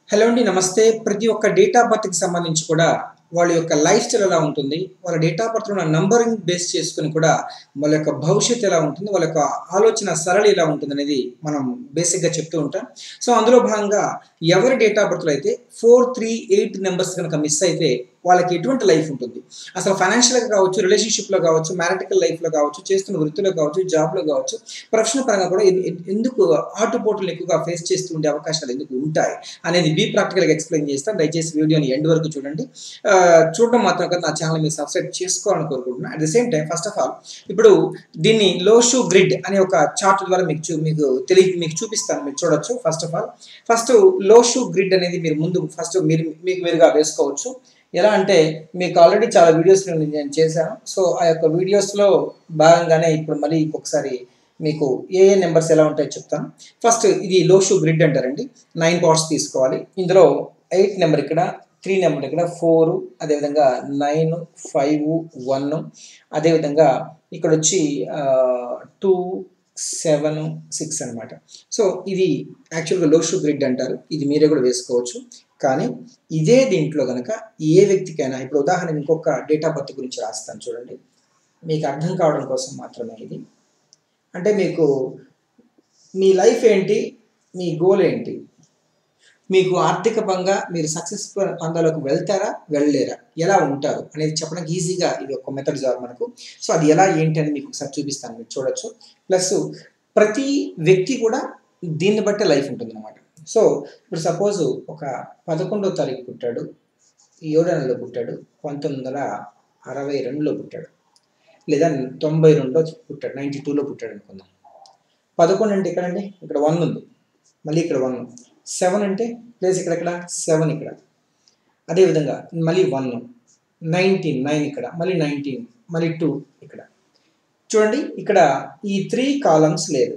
hello అండి నమస్తే ప్రతి ఒక్క డేట్ ఆఫ్ బర్త్కి సంబంధించి కూడా వాళ్ళ యొక్క లైఫ్ స్టైల్ ఎలా ఉంటుంది వాళ్ళ డేట్ ఆఫ్ బర్త్లో ఉన్న నంబరింగ్ బేస్ చేసుకుని కూడా వాళ్ళ యొక్క భవిష్యత్తు ఎలా ఉంటుంది వాళ్ళ యొక్క ఆలోచన సరళి ఎలా ఉంటుంది అనేది మనం బేసిక్గా చెప్తూ ఉంటాం సో అందులో భాగంగా ఎవరి డేట్ ఆఫ్ బర్త్లో అయితే ఫోర్ త్రీ ఎయిట్ నెంబర్స్ కనుక మిస్ అయితే వాళ్ళకి ఎటువంటి లైఫ్ ఉంటుంది అసలు ఫైనాన్షియల్గా కావచ్చు రిలేషన్షిప్లో కావచ్చు మ్యారిటికల్ లైఫ్లో కావచ్చు చేస్తున్న వృత్తిలో కావచ్చు జాబ్లో కావచ్చు ప్రొఫెషనల్ పరంగా కూడా ఎన్- ఎన్- ఎందుకు ఆటుపోటులు ఎక్కువగా ఫేస్ చేస్తూ ఉండే అవకాశాలు ఎందుకు ఉంటాయి అనేది బీ ప్రాక్టికల్గా ఎక్స్ప్లెయిన్ చేస్తాను దయచేసి వీడియోని ఎండ్ వరకు చూడండి ఆ, చూడడం మాత్రం కాదు నా ఛానల్ మీరు సబ్స్క్రైబ్ చేసుకోవాలని కోరుకుంటున్నాను at the same time first of all ఇప్పుడు దీన్ని లోషు గ్రిడ్ అనే ఒక చార్ట్ ద్వారా మీకు చూ మీకు తెలియ మీకు చూపిస్తాను మీరు చూడొచ్చు first of all first Lo Shu grid అనేది మీరు ముందు ఫస్ట్ మీరు మీకు మీరుగా వేసుకోవచ్చు ఎలా అంటే మీకు ఆల్రెడీ చాలా వీడియోస్ నేను చేశాను సో ఆ యొక్క వీడియోస్లో భాగంగానే ఇప్పుడు మళ్ళీ ఇంకొకసారి మీకు ఏ ఏ నెంబర్స్ ఎలా ఉంటాయో చెప్తాను ఫస్ట్ ఇది లోషు గ్రిడ్ అంటారండి నైన్ పార్ట్స్ తీసుకోవాలి ఇందులో ఎయిట్ నెంబర్ ఇక్కడ త్రీ నెంబర్ ఇక్కడ ఫోర్ అదేవిధంగా నైన్ ఫైవ్ వన్ అదేవిధంగా ఇక్కడ వచ్చి టూ సెవెన్ సిక్స్ అనమాట సో ఇది యాక్చువల్గా లోషు గ్రిడ్ అంటారు ఇది మీరే కూడా వేసుకోవచ్చు కానీ ఇదే దీంట్లో కనుక ఏ వ్యక్తికైనా ఇప్పుడు ఉదాహరణ ఇంకొక డేట్ ఆఫ్ బర్త్ గురించి రాస్తాను చూడండి మీకు అర్థం కావడం కోసం మాత్రమే ఇది అంటే మీకు మీ లైఫ్ ఏంటి మీ గోల్ ఏంటి మీకు ఆర్థిక పరంగా మీరు సక్సెస్ పందాలకు వెళ్తారా వెళ్ళలేరా ఎలా ఉంటారు అనేది చెప్పడానికి ఈజీగా ఇది ఒక మెథడ్ జాబ్ మనకు సో అది ఎలా ఏంటి అని మీకు ఒకసారి చూపిస్తాను మీరు చూడొచ్చు ప్లస్ ప్రతి వ్యక్తి కూడా దీన్ని బట్టే లైఫ్ ఉంటుంది అనమాట సో ఇప్పుడు సపోజ్ ఒక పదకొండో తారీఖు పుట్టాడు ఏడో నెలలో పుట్టాడు పంతొమ్మిది వందల అరవై రెండులో పుట్టాడు లేదా తొంభై రెండులో పుట్టాడు నైంటీ టూలో పుట్టాడు అనుకుందాం పదకొండు అంటే ఎక్కడండి ఇక్కడ వన్ ఉంది మళ్ళీ ఇక్కడ వన్ సెవెన్ అంటే ప్లేస్ ఇక్కడ ఇక్కడ సెవెన్ ఇక్కడ అదేవిధంగా మళ్ళీ వన్ నైన్టీన్ నైన్ ఇక్కడ మళ్ళీ నైన్టీన్ మళ్ళీ టూ ఇక్కడ చూడండి ఇక్కడ ఈ త్రీ కాలమ్స్ లేదు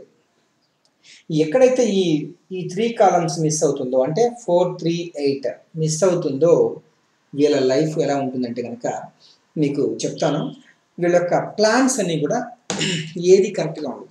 ఎక్కడైతే ఈ ఈ త్రీ కాలమ్స్ మిస్ అవుతుందో అంటే ఫోర్ త్రీ ఎయిట్ మిస్ అవుతుందో వీళ్ళ లైఫ్ ఎలా ఉంటుందంటే కనుక మీకు చెప్తాను వీళ్ళ యొక్క ప్లాన్స్ అన్నీ కూడా ఏది కరెక్ట్గా ఉండదు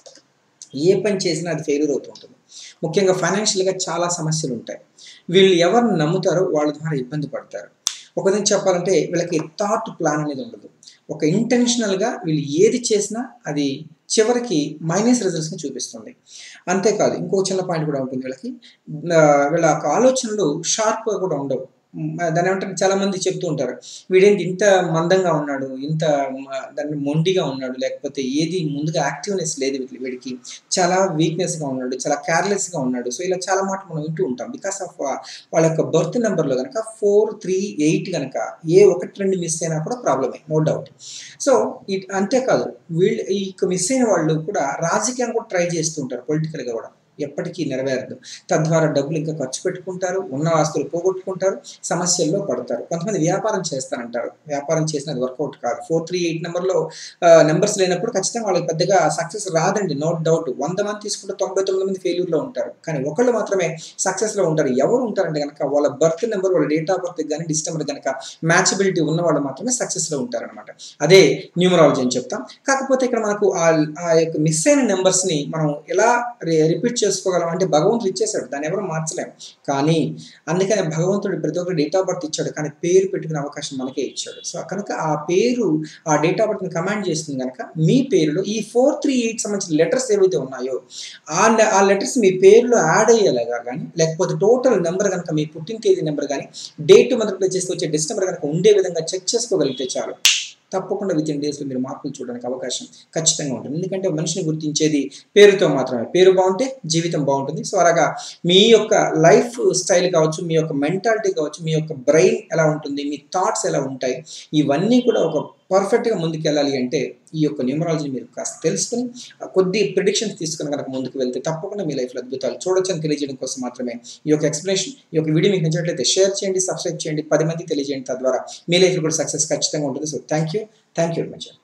ఏ పని చేసినా అది ఫెయిల్యూర్ అవుతూ ఉంటుంది ముఖ్యంగా ఫైనాన్షియల్గా చాలా సమస్యలు ఉంటాయి వీళ్ళు ఎవరిని నమ్ముతారో వాళ్ళ ద్వారా ఇబ్బంది పడతారు ఒక విధంగా చెప్పాలంటే వీళ్ళకి థాట్ ప్లాన్ అనేది ఉండదు ఒక ఇంటెన్షనల్గా వీళ్ళు ఏది చేసినా అది చివరికి మైనస్ రిజల్ట్స్ని చూపిస్తుంది అంతేకాదు ఇంకో చిన్న పాయింట్ కూడా ఉంటుంది వీళ్ళకి ఆ, వీళ్ళ యొక్క ఆలోచనలు షార్ప్గా కూడా ఉండవు మ్, దాని ఏమంటారు చాలా మంది చెప్తూ ఉంటారు వీడేంటి ఇంత మందంగా ఉన్నాడు ఇంత మ- దాన్ని మొండిగా ఉన్నాడు లేకపోతే ఏది ముందుగా యాక్టివ్నెస్ లేదు వీటి- వీడికి చాలా వీక్నెస్గా ఉన్నాడు చాలా కేర్లెస్గా ఉన్నాడు సో ఇలా చాలా మాట మనం వింటూ ఉంటాం బికాస్ ఆఫ్ వాళ్ళ యొక్క బర్త్ నెంబర్లో కనుక ఫోర్ త్రీ ఎయిట్ కనుక ఏ ఒకటి రెండు మిస్ అయినా కూడా ప్రాబ్లమే నో డౌట్ సో ఇట్ అంతేకాదు వీళ్ళు ఈ మిస్ అయిన వాళ్ళు కూడా రాజకీయం కూడా ట్రై చేస్తూ ఉంటారు పొలిటికల్గా కూడా ఎప్పటికీ నెరవేరదు తద్వారా డబ్బులు ఇంకా ఖర్చు పెట్టుకుంటారు ఉన్న ఆస్తులు పోగొట్టుకుంటారు సమస్యల్లో పడతారు కొంతమంది వ్యాపారం చేస్తారంటారు వ్యాపారం చేసిన అది వర్కౌట్ కాదు ఫోర్ త్రీ ఎయిట్ నెంబర్లో నెంబర్స్ లేనప్పుడు ఖచ్చితంగా వాళ్ళకి పెద్దగా సక్సెస్ రాదండి నో డౌట్ వంద మంది తీసుకుంటే తొంభై తొమ్మిది మంది ఫెయిల్యూర్లో ఉంటారు కానీ ఒకళ్ళు మాత్రమే సక్సెస్లో ఉంటారు ఎవరు ఉంటారంటే కనుక వాళ్ళ బర్త్ నెంబర్ వాళ్ళ డేట్ ఆఫ్ బర్త్ కానీ డిస్టెంబర్ కనుక మ్యాచబిలిటీ ఉన్న వాళ్ళు మాత్రమే సక్సెస్లో ఉంటారనమాట అదే న్యూమరాలజీ అని చెప్తాం కాకపోతే ఇక్కడ మనకు ఆ ఆ యొక్క మిస్ అయిన నెంబర్స్ని మనం ఎలా రిపీట్ చేసుకోగలం అంటే భగవంతుడు ఇచ్చేసాడు దాన్ని ఎవరు మార్చలేం కానీ అందుకని భగవంతుడు ప్రతి ఒక్కరు డేట్ ఆఫ్ బర్త్ ఇచ్చాడు కానీ పేరు పెట్టుకునే అవకాశం మనకే ఇచ్చాడు సో కనుక ఆ పేరు ఆ డేట్ ఆఫ్ బర్త్ని కమాండ్ చేస్తుంది కనుక మీ పేరులో ఈ ఫోర్ త్రీ ఎయిట్ సంబంధించిన లెటర్స్ ఏవైతే ఉన్నాయో ఆ నె- ఆ లెటర్స్ మీ పేరులో యాడ్ అయ్యేలాగా కానీ లేకపోతే టోటల్ నెంబర్ కనుక మీ పుట్టిన తేదీ నెంబర్ కానీ డేట్ మొదటి ప్లేస్ చేస్తే వచ్చే డిస్టెంబర్ కనుక ఉండే విధంగా చెక్ చేసుకోగలిగితే చాలు తప్పకుండా విత్ ఇన్ డేస్లో మీరు మార్పులు చూడడానికి అవకాశం ఖచ్చితంగా ఉంటుంది ఎందుకంటే మనిషిని గుర్తించేది పేరుతో మాత్రమే పేరు బాగుంటే జీవితం బాగుంటుంది సో అలాగా మీ యొక్క లైఫ్ స్టైల్ కావచ్చు మీ యొక్క మెంటాలిటీ కావచ్చు మీ యొక్క బ్రెయిన్ ఎలా ఉంటుంది మీ థాట్స్ ఎలా ఉంటాయి ఇవన్నీ కూడా ఒక పర్ఫెక్ట్గా ముందుకు వెళ్ళాలి అంటే ఈ యొక్క న్యూమరాలజీని మీరు కాస్త తెలుసుకుని ఆ కొద్ది ప్రిడిక్షన్స్ తీసుకుని కనుక ముందుకు వెళ్తే తప్పకుండా మీ లైఫ్లో అద్భుతాలు చూడొచ్చని తెలియజేయడం కోసం మాత్రమే ఈ యొక్క ఎక్స్ప్లెనేషన్ ఈ యొక్క వీడియో మీకు నచ్చినట్లయితే షేర్ చేయండి సబ్స్క్రైబ్ చేయండి పది మందికి తెలియజేయండి తద్వారా మీ లైఫ్లో కూడా సక్సెస్ ఖచ్చితంగా ఉంటుంది so thank you thank you very much